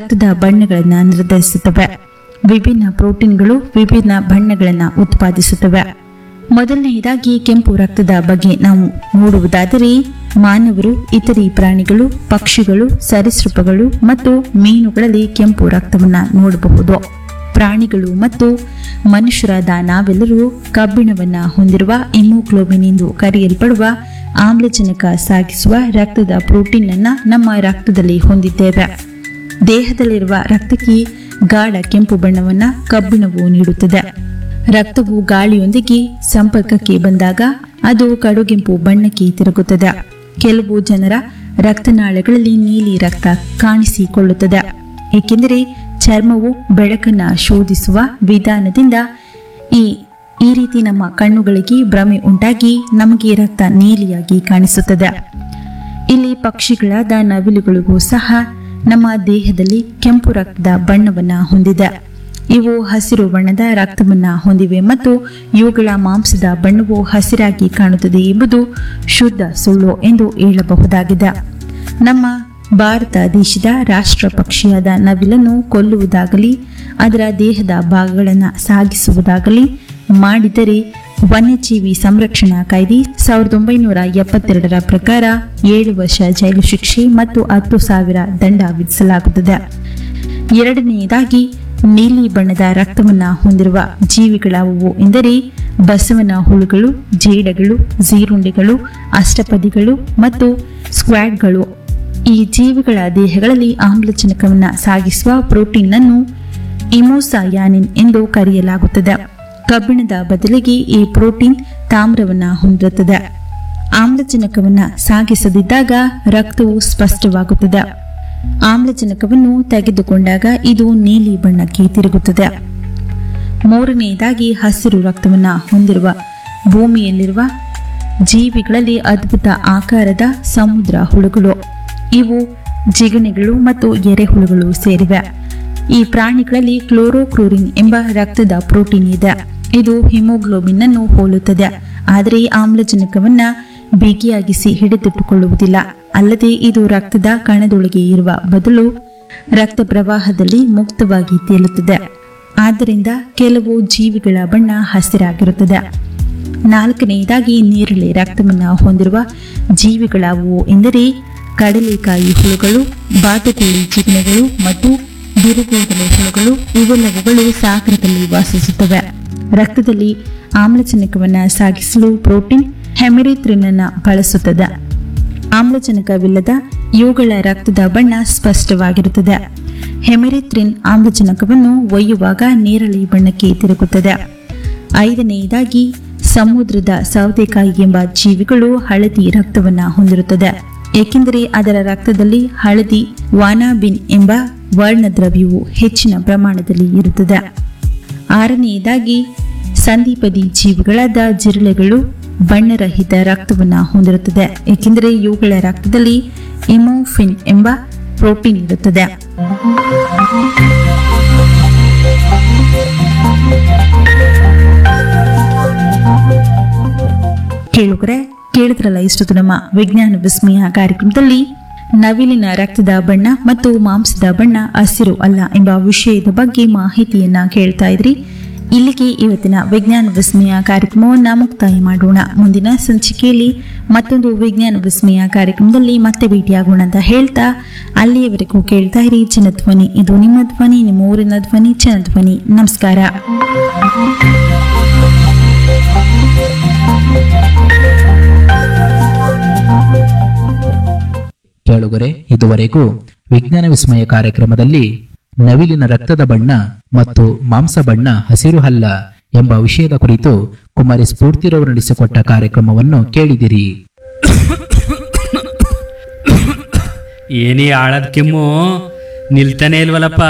ರಕ್ತದ ಬಣ್ಣಗಳನ್ನು ನಿರ್ಧರಿಸುತ್ತವೆ ವಿಭಿನ್ನ ಪ್ರೋಟೀನ್ಗಳು ವಿಭಿನ್ನ ಬಣ್ಣಗಳನ್ನು ಉತ್ಪಾದಿಸುತ್ತವೆ ಮೊದಲನೆಯದಾಗಿ ಕೆಂಪು ರಕ್ತದ ಬಗ್ಗೆ ನಾವು ನೋಡುವುದಾದರೆ ಮಾನವರು ಇತರೆ ಪ್ರಾಣಿಗಳು ಪಕ್ಷಿಗಳು ಸರೀಸೃಪಗಳು ಮತ್ತು ಮೀನುಗಳಲ್ಲಿ ಕೆಂಪು ರಕ್ತವನ್ನು ನೋಡಬಹುದು ಪ್ರಾಣಿಗಳು ಮತ್ತು ಮನುಷ್ಯರಾದ ನಾವೆಲ್ಲರೂ ಕಬ್ಬಿಣವನ್ನ ಹೊಂದಿರುವ ಇಮೋಗ್ಲೋಬಿನ್ ಎಂದು ಕರೆಯಲ್ಪಡುವ ಆಮ್ಲಜನಕ ಸಾಗಿಸುವ ರಕ್ತದ ಪ್ರೋಟೀನ್ ಅನ್ನ ನಮ್ಮ ರಕ್ತದಲ್ಲಿ ಹೊಂದಿದ್ದೇವೆ ದೇಹದಲ್ಲಿರುವ ರಕ್ತಕ್ಕೆ ಗಾಢ ಕೆಂಪು ಬಣ್ಣವನ್ನ ಕಬ್ಬಿಣವು ನೀಡುತ್ತದೆ ರಕ್ತವು ಗಾಳಿಯೊಂದಿಗೆ ಸಂಪರ್ಕಕ್ಕೆ ಬಂದಾಗ ಅದು ಕಡುಗೆಂಪು ಬಣ್ಣಕ್ಕೆ ತಿರುಗುತ್ತದೆ ಕೆಲವು ಜನರ ರಕ್ತನಾಳಗಳಲ್ಲಿ ನೀಲಿ ರಕ್ತ ಕಾಣಿಸಿಕೊಳ್ಳುತ್ತದೆ ಏಕೆಂದರೆ ಚರ್ಮವು ಬೆಳಕನ್ನ ಶೋಧಿಸುವ ವಿಧಾನದಿಂದ ಈ ಈ ರೀತಿ ನಮ್ಮ ಕಣ್ಣುಗಳಿಗೆ ಭ್ರಮೆ ಉಂಟಾಗಿ ನಮಗೆ ರಕ್ತ ನೀಲಿಯಾಗಿ ಕಾಣಿಸುತ್ತದೆ ಇಲ್ಲಿ ಪಕ್ಷಿಗಳಾದ ನವಿಲುಗಳಿಗೂ ಸಹ ನಮ್ಮ ದೇಹದಲ್ಲಿ ಕೆಂಪು ರಕ್ತದ ಬಣ್ಣವನ್ನ ಹೊಂದಿದೆ ಇವು ಹಸಿರು ಬಣ್ಣದ ರಕ್ತವನ್ನ ಹೊಂದಿವೆ ಮತ್ತು ಇವುಗಳ ಮಾಂಸದ ಬಣ್ಣವು ಹಸಿರಾಗಿ ಕಾಣುತ್ತದೆ ಎಂಬುದು ಶುದ್ಧ ಸುಳ್ಳು ಎಂದು ಹೇಳಬಹುದಾಗಿದೆ ನಮ್ಮ ಭಾರತ ದೇಶದ ರಾಷ್ಟ್ರ ಪಕ್ಷಿಯಾದ ನವಿಲನ್ನು ಕೊಲ್ಲುವುದಾಗಲಿ ಅದರ ದೇಹದ ಭಾಗಗಳನ್ನು ಸಾಗಿಸುವುದಾಗಲಿ ಮಾಡಿದರೆ ವನ್ಯಜೀವಿ ಸಂರಕ್ಷಣಾ ಕಾಯ್ದೆ ಸಾವಿರದ ಒಂಬೈನೂರ ಎಪ್ಪತ್ತೆರಡರ ಪ್ರಕಾರ ಏಳು ವರ್ಷ ಜೈಲು ಶಿಕ್ಷೆ ಮತ್ತು ಹತ್ತು ಸಾವಿರ ದಂಡ ವಿಧಿಸಲಾಗುತ್ತದೆ ಎರಡನೆಯದಾಗಿ ನೀಲಿ ಬಣ್ಣದ ರಕ್ತವನ್ನ ಹೊಂದಿರುವ ಜೀವಿಗಳಾವುವು ಎಂದರೆ ಬಸವನ ಹುಳುಗಳು ಜೇಡಗಳು ಜೀರುಂಡೆಗಳು ಅಷ್ಟಪದಿಗಳು ಮತ್ತು ಸ್ಕ್ವಾಡ್ಗಳು ಈ ಜೀವಿಗಳ ದೇಹಗಳಲ್ಲಿ ಆಮ್ಲಜನಕವನ್ನು ಸಾಗಿಸುವ ಪ್ರೋಟೀನ್ ಅನ್ನು ಇಮೋಸಾಯಾನಿನ್ ಎಂದು ಕರೆಯಲಾಗುತ್ತದೆ ಕಬ್ಬಿಣದ ಬದಲಿಗೆ ಈ ಪ್ರೋಟೀನ್ ತಾಮ್ರವನ್ನ ಹೊಂದಿರುತ್ತದೆ ಆಮ್ಲಜನಕವನ್ನ ಸಾಗಿಸದಿದ್ದಾಗ ರಕ್ತವು ಸ್ಪಷ್ಟವಾಗುತ್ತದೆ ಆಮ್ಲಜನಕವನ್ನು ತೆಗೆದುಕೊಂಡಾಗ ಇದು ನೀಲಿ ಬಣ್ಣಕ್ಕೆ ತಿರುಗುತ್ತದೆ ಮೂರನೆಯದಾಗಿ ಹಸಿರು ರಕ್ತವನ್ನ ಹೊಂದಿರುವ ಭೂಮಿಯಲ್ಲಿರುವ ಜೀವಿಗಳಲ್ಲಿ ಅದ್ಭುತ ಆಕಾರದ ಸಮುದ್ರ ಹುಳುಗಳು ಇವು ಜಿಗಣೆಗಳು ಮತ್ತು ಎರೆಹುಳುಗಳು ಸೇರಿವೆ ಈ ಪ್ರಾಣಿಗಳಲ್ಲಿ ಕ್ಲೋರೋಕ್ಲೋರಿನ್ ಎಂಬ ರಕ್ತದ ಪ್ರೋಟೀನ್ ಇದೆ ಇದು ಹಿಮೋಗ್ಲೋಬಿನ್ ಅನ್ನು ಹೋಲುತ್ತದೆ ಆದರೆ ಆಮ್ಲಜನಕವನ್ನ ಬಿಗಿಯಾಗಿಸಿ ಹಿಡಿದಿಟ್ಟುಕೊಳ್ಳುವುದಿಲ್ಲ ಅಲ್ಲದೆ ಇದು ರಕ್ತದ ಕಣದೊಳಗೆ ಇರುವ ಬದಲು ರಕ್ತ ಪ್ರವಾಹದಲ್ಲಿ ಮುಕ್ತವಾಗಿ ತೇಲುತ್ತದೆ ಆದ್ದರಿಂದ ಕೆಲವು ಜೀವಿಗಳ ಬಣ್ಣ ಹಸಿರಾಗಿರುತ್ತದೆ ನಾಲ್ಕನೆಯದಾಗಿ ನೇರಳೆ ರಕ್ತವನ್ನು ಹೊಂದಿರುವ ಜೀವಿಗಳಾವುವು ಎಂದರೆ ಕಡಲೆಕಾಯಿ ಹುಳುಗಳು ಬಾತುಕೋಳಿ ಜಿಗಣೆಗಳು ಮತ್ತು ಬಿರುಗೋದಲೆ ಹುಳುಗಳು ಇವೆಲ್ಲವುಗಳು ಸಾಗರದಲ್ಲಿ ವಾಸಿಸುತ್ತವೆ ರಕ್ತದಲ್ಲಿ ಆಮ್ಲಜನಕವನ್ನು ಸಾಗಿಸಲು ಪ್ರೋಟೀನ್ ಹೆಮಿರಿಥ್ರಿನ್ ಅನ್ನು ಬಳಸುತ್ತದೆ ಆಮ್ಲಜನಕವಿಲ್ಲದ ಇವುಗಳ ರಕ್ತದ ಬಣ್ಣ ಸ್ಪಷ್ಟವಾಗಿರುತ್ತದೆ ಹೆಮಿರಿಥ್ರಿನ್ ಆಮ್ಲಜನಕವನ್ನು ಒಯ್ಯುವಾಗ ನೇರಳೆ ಬಣ್ಣಕ್ಕೆ ತಿರುಗುತ್ತದೆ ಐದನೆಯದಾಗಿ ಸಮುದ್ರದ ಸೌತೆಕಾಯಿ ಎಂಬ ಜೀವಿಗಳು ಹಳದಿ ರಕ್ತವನ್ನ ಹೊಂದಿರುತ್ತದೆ ಏಕೆಂದರೆ ಅದರ ರಕ್ತದಲ್ಲಿ ಹಳದಿ ವಾನಾಬಿನ್ ಎಂಬ ವರ್ಣದ್ರವ್ಯವು ಹೆಚ್ಚಿನ ಪ್ರಮಾಣದಲ್ಲಿ ಇರುತ್ತದೆ ಆರನೆಯದಾಗಿ ಸಂಧಿಪದಿ ಜೀವಿಗಳಾದ ಜಿರಳೆಗಳು ಬಣ್ಣರಹಿತ ರಕ್ತವನ್ನು ಹೊಂದಿರುತ್ತದೆ ಏಕೆಂದರೆ ಇವುಗಳ ರಕ್ತದಲ್ಲಿ ಇಮೋಫಿನ್ ಎಂಬ ಪ್ರೋಟೀನ್ ಇರುತ್ತದೆ ಕೇಳುಗರೆ ಕೇಳಿದ್ರಲ್ಲ ಇಷ್ಟೊತ್ತು ನಮ್ಮ ವಿಜ್ಞಾನ ವಿಸ್ಮಯ ಕಾರ್ಯಕ್ರಮದಲ್ಲಿ ನವಿಲಿನ ರಕ್ತದ ಬಣ್ಣ ಮತ್ತು ಮಾಂಸದ ಬಣ್ಣ ಹಸಿರು ಅಲ್ಲ ಎಂಬ ವಿಷಯದ ಬಗ್ಗೆ ಮಾಹಿತಿಯನ್ನ ಕೇಳ್ತಾ ಇದ್ರಿ ಇಲ್ಲಿಗೆ ಇವತ್ತಿನ ವಿಜ್ಞಾನ ವಿಸ್ಮಯ ಕಾರ್ಯಕ್ರಮವನ್ನ ಮುಕ್ತಾಯ ಮಾಡೋಣ ಮುಂದಿನ ಸಂಚಿಕೆಯಲ್ಲಿ ಮತ್ತೊಂದು ವಿಜ್ಞಾನ ವಿಸ್ಮಯ ಕಾರ್ಯಕ್ರಮದಲ್ಲಿ ಮತ್ತೆ ಭೇಟಿಯಾಗೋಣ ಅಂತ ಹೇಳ್ತಾ ಅಲ್ಲಿಯವರೆಗೂ ಕೇಳ್ತಾ ಇರಿ ಜನಧ್ವನಿ ಇದು ನಿಮ್ಮ ಧ್ವನಿ ನಿಮ್ಮ ಊರಿನ ಧ್ವನಿ ಜನಧ್ವನಿ ನಮಸ್ಕಾರ ಕೇಳುಗರೆ ಇದುವರೆಗೂ ವಿಜ್ಞಾನ ವಿಸ್ಮಯ ಕಾರ್ಯಕ್ರಮದಲ್ಲಿ ನವಿಲಿನ ರಕ್ತದ ಬಣ್ಣ ಮತ್ತು ಮಾಂಸ ಬಣ್ಣ ಹಸಿರು ಹಲ್ಲ ಎಂಬ ವಿಷಯದ ಕುರಿತು ಕುಮಾರಿ ಸ್ಫೂರ್ತಿರವರು ನಡೆಸಿಕೊಟ್ಟ ಕಾರ್ಯಕ್ರಮವನ್ನು ಕೇಳಿದಿರಿ ಏನೇ ಆಳದ ಕೆಮ್ಮು ನಿಲ್ತಾನೆ ಇಲ್ವಲ್ಲಪ್ಪ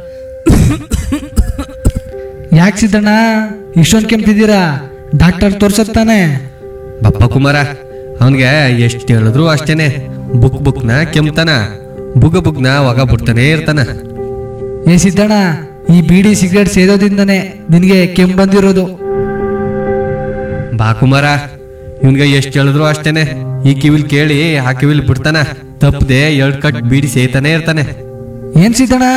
ಯಾಕೆ ಸಿದ್ದಣ್ಣ ಇಷ್ಟೊಂದು ಕೆಮ್ತಿದ್ದೀರಾ ಡಾಕ್ಟರ್ ತೋರ್ಸತ್ತಾನೆ ಬಪ್ಪ ಕುಮಾರ ಅವನ್ಗೆ ಎಷ್ಟು ಹೇಳಿದ್ರು ಅಷ್ಟೇನೆ ಬುಕ್ ಬುಕ್ನ ಕೆಮ್ತಾನ ಬುಗ ಬುಗ್ನ ಒಗ ಬಿಡ್ತಾನೆ ಇರ್ತಾನ ಏ ಸಿದ್ದಣ್ಣ ಈ ಬೀಡಿ ಸಿಗರೇಟ್ ಸೇದೋದಿಂದನೇ ನಿನಗೆ ಕೆಮ್ಮು ಬಂದಿರೋದು ಬಾ ಕುಮಾರ ಇವನ್ಗೆ ಎಷ್ಟು ಹೇಳಿದ್ರು ಅಷ್ಟೇನೆ ಈ ಕಿವಿಲ್ ಕೇಳಿ ಆ ಕಿವಿಲ್ ಬಿಡ್ತಾನ ತಪ್ಪದೆ ಎರಡ್ ಕಟ್ ಬೀಡಿ ಸೇತಾನೆ ಇರ್ತಾನೆ ಏನ್ ಸಿದ್ದಣ್ಣ